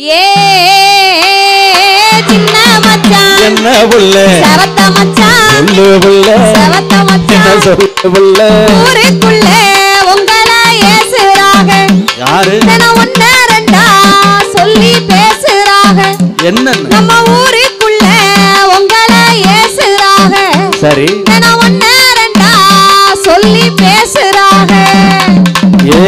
ஏ சின்ன மச்சான் என்ன புள்ள செவத்த மச்சான் சொல்லு புள்ள செவத்த என்ன மச்சான் சொல்லு புள்ள ஊருக்குள்ள உங்களை ஏசுறாக யாரு தினம் ஒண்ணு ரெண்டா சொல்லி பேசுறாக என்னன்னு நம்ம ஊருக்குள்ள உங்களை ஏசுறாக சரி தினம் ஒண்ணு ரெண்டா சொல்லி பேசுறாக ஏ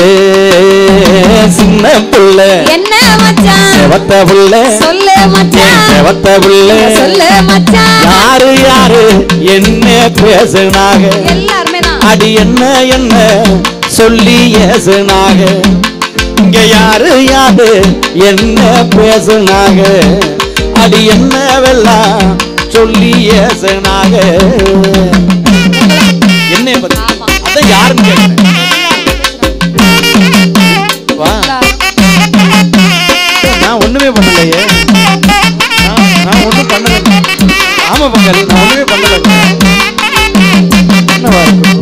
சின்ன புள்ள என்ன மச்சான் செவத்த புள்ள சொல்லு ஏன் மச்சான் செவத்த புள்ள சொல்லு மச்சான் யாரு யாரு என்ன பேசுனாக எல்லாருமே தான் அடி என்ன என்ன சொல்லி ஏசுனாக இங்க யாரு யாரு என்ன பேசுனாக அடி என்ன வெல்லாம் சொல்லி ஏசுனாக என்ன பத்தி ஆமா. அதான் யாருன்னு கேட்டேன் வா நான் ஒண்ணுமே பண்ணலையே நான் நான் ஒண்ணும் பண்ணல ஆமா பங்காளி நான் ஒண்ணுமே பண்ணல என்னவா இருக்கும்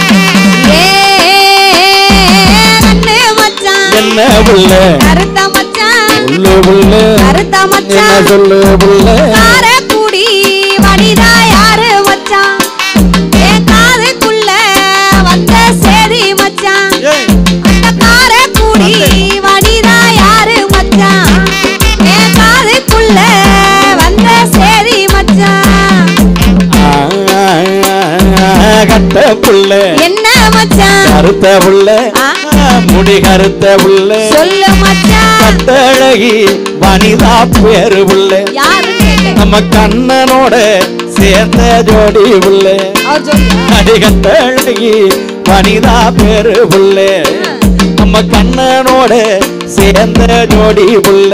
ஏ கண்ணு மச்சான் என்ன புள்ள கருத்த மச்சான் சொல்லு புள்ள கருத்த என்ன மச்சான் சொல்லு புள்ள காரக்குடி வனிதா யாரு மச்சான் என் காதுக்குள்ள வந்த சேதி மச்சான் ஏய், அந்த காரக்குடி வனிதா யாரு மச்சான் என் காதுக்குள்ள வந்த சேதி மச்சான் ஆ, கட்ட புள்ள என்ன மச்சான் கருத்த புள்ள ஆ. முடி கருத்த புள்ள சொல்லு மச்சான் கட்டழகி வனிதா பேரு புள்ள யாரு கேட்டேன் நம்ம கண்ணனோட சேர்ந்த ஜோடி புள்ள அவர் சொல்லுங்க அடிகட்டழகி வனிதா பேரு புள்ள நம்ம கண்ணனோட சேர்ந்த ஜோடி புள்ள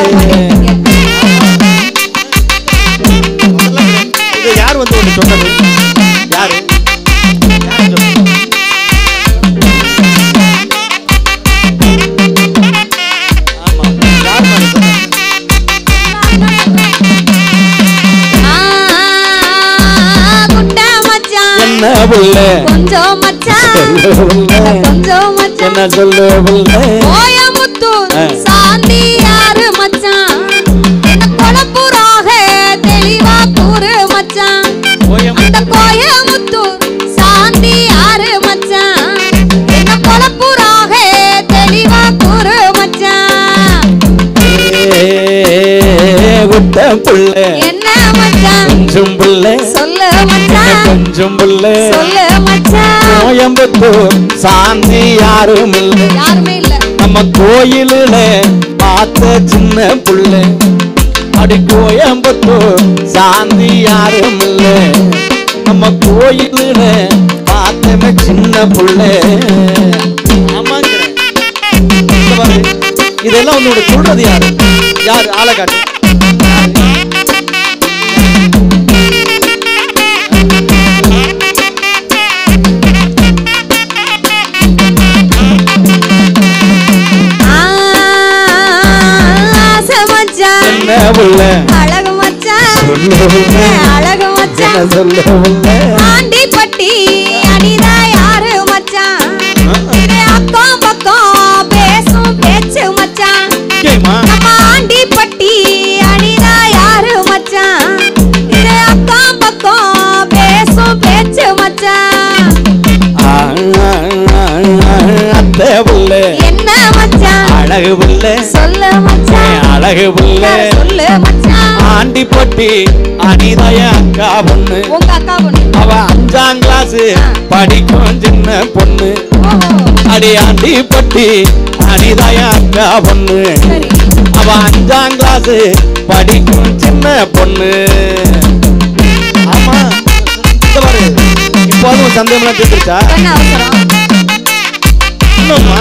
இது யார் வந்து ஒன்று சொன்னது யாரு யார் சொன்னது? ஆமா. யார் மாதிரி சொன்னது? குண்ட மச்சான் என்ன புள்ள கொஞ்சம் மச்சான் சொல்லு புள்ள கொஞ்சம் மச்சான் என்ன சொல்லு புள்ள கோயமுத்தூர் ஆ. சாந்தி யாரு மச்சான் என்ன குழப்புறாக தெளிவா கூறு மச்சான் கோயம் அந்த கோயமுத்தூர் சாந்தி யாரு மச்சான் என்ன குழப்புறாக தெளிவா கூறு மச்சான் விட்ட புள்ள என்ன மச்சான் கொஞ்சம் புள்ள சொல்லு மச்சான் கொஞ்சம் புள்ள சொல்லு மச்சான் கோயம்புத்தூர் சாந்தி யாரும் இல்லை யாருமே இல்ல நம்ம கோயிலுல பார்த்த சின்ன புள்ள அடி கோயம்புத்தூர் சாந்தி யாரும் இல்ல நம்ம கோயிலுல பார்த்தமே சின்ன புள்ள ஆமாங்கிறேன் இங்க பாரு. இதெல்லாம் உன்னோட சொல்றது யாரு யாரு ஆளை காட்டு ஆ, ஆசை மச்சான் என்ன புள்ள அழகு மச்சான் சொல்லு புள்ள அழகு என்ன மச்சான் சொல்லு புள்ள ஆண்டிப்பட்டி அனிதா யாரு மச்சான் இது அக்கம் பக்கம் பேசும் பேச்சு மச்சான் கேமா நம்ம ஆண்டிப்பட்டி அனிதா யாரு மச்சான் இது அக்கம் பக்கம் பேசும் பேச்சு மச்சான் அத்தை புள்ள என்ன மச்சான் அழகு புள்ள சொல்லு மச்சான் அழகு புள்ள சொல்லு மச்சான் ஆண்டிப்பட்டி அனிதய அக்கா பொண்ணு உங்க அக்கா பொண்ணு அவ அஞ்சாம் கிளாஸ் படிக்கும் சின்ன பொண்ணு ஓஹோ அடி ஆண்டிப்பட்டி அனிதய அக்கா பொண்ணு சரி அவ அஞ்சாம் கிளாஸ் படிக்கும் சின்ன பொண்ணு ஆமா இந்த பாரு இப்போதும் உன் சந்தேகம்லாம் தீர்ந்துருச்சா என்ன அவசரம் இன்னும்மா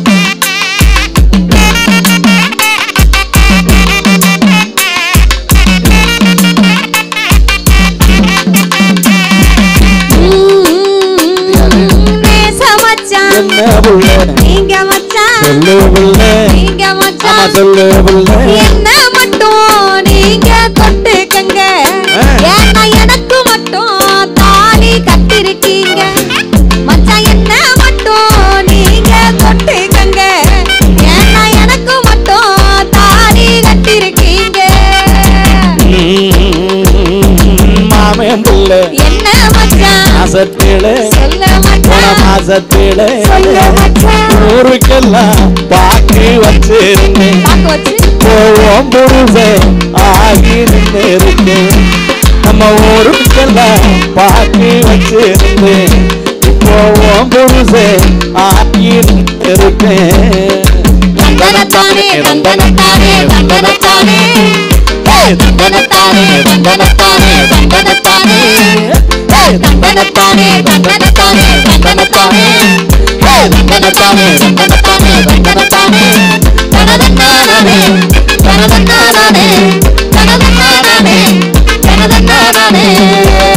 நேச மச்சான் என்ன புள்ள நீங்க மச்சான் சொல்லு புள்ள நீங்க ஆமா மச்சான் சொல்லு புள்ள என்ன மட்டும் நீங்க தொட்டுக்கங்க ஆ. ஏன்னா எனக்கு மட்டும் தாலி கட்டிருக்கீங்க மச்சான் என்ன மட்டும் நீங்க தொட்டுக்கங்க ஏன்னா எனக்கு மட்டும் தாலி மாசத்திலே சொல்ல போன மச்சான் மாசத்திலே சொல்ல மச்சான் ஊருக்கெல்லாம் பாக்கி வச்சிருந்தேன் பாக்க வச்சு போவோம் புருஷன் ஆகி நின்று இருக்கேன் நம்ம ஊருக்கெல்லாம் பாக்கி வச்சிருந்தேன் போவோம் புருஷன் ஆகி நின்று இருக்கேன் தந்தனத்தானே தந்தனத்தானே தந்தனத்தானே ஏய், தந்தனத்தானே தந்தனத்தானே தந்தனத்தானே ஏய், தந்தனத்தானே தந்தனத்தானே தந்தனத்தானே ஏய், தந்தனத்தானே தந்தனத்தானே தந்தனத்தானே தனதன்னானே தனதன்னானே தனதன்னானே தனதன்னானே